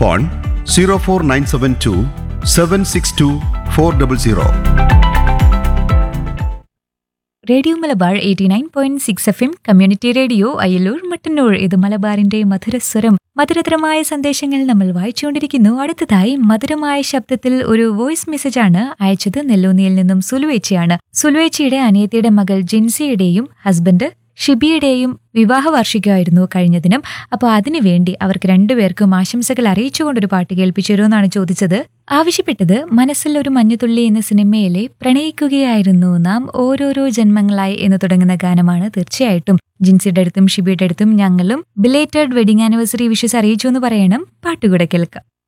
phone zero four nine seven two seven six two four double zero radio Malabar eighty nine point six F M community radio Ayyaloor Mattannur ഇത് മലബാറിന്റെ മധുരസ്വരം മധുരതരമായ സന്ദേശങ്ങൾ നമ്മൾ വായിച്ചുകൊണ്ടിരിക്കുന്നു അടുത്തതായി മധുരമായ ശബ്ദത്തിൽ ഒരു വോയിസ് മെസ്സേജാണ് അയച്ചത് നെല്ലൂന്നിയിൽ നിന്നും സുലുവേച്ചിയാണ് സുലുവേച്ചിയുടെ അനിയത്തിയുടെ മകൾ ജിൻസിയുടെയും ഹസ്ബൻഡ് ഷിബിയുടെയും വിവാഹ വാർഷികമായിരുന്നു കഴിഞ്ഞ ദിനം അപ്പോൾ അതിനു വേണ്ടി അവർക്ക് രണ്ടുപേർക്കും ആശംസകൾ അറിയിച്ചുകൊണ്ടൊരു പാട്ട് കേൾപ്പിച്ചു തരുമെന്നാണ് ചോദിച്ചത് ആവശ്യപ്പെട്ടത് മനസ്സിൽ ഒരു മഞ്ഞുതുള്ളി എന്ന സിനിമയിലെ പ്രണയിക്കുകയായിരുന്നു നാം ഓരോരോ ജന്മങ്ങളായി എന്ന് തുടങ്ങുന്ന ഗാനമാണ് തീർച്ചയായിട്ടും ജിൻസിയുടെ അടുത്തും ഷിബിയുടെ അടുത്തും ഞങ്ങളും ബിലേറ്റഡ് വെഡിങ് ആനിവേഴ്സറി വിഷസ് അറിയിച്ചു എന്ന് പറയണം പാട്ടുകൂടെ കേൾക്കാം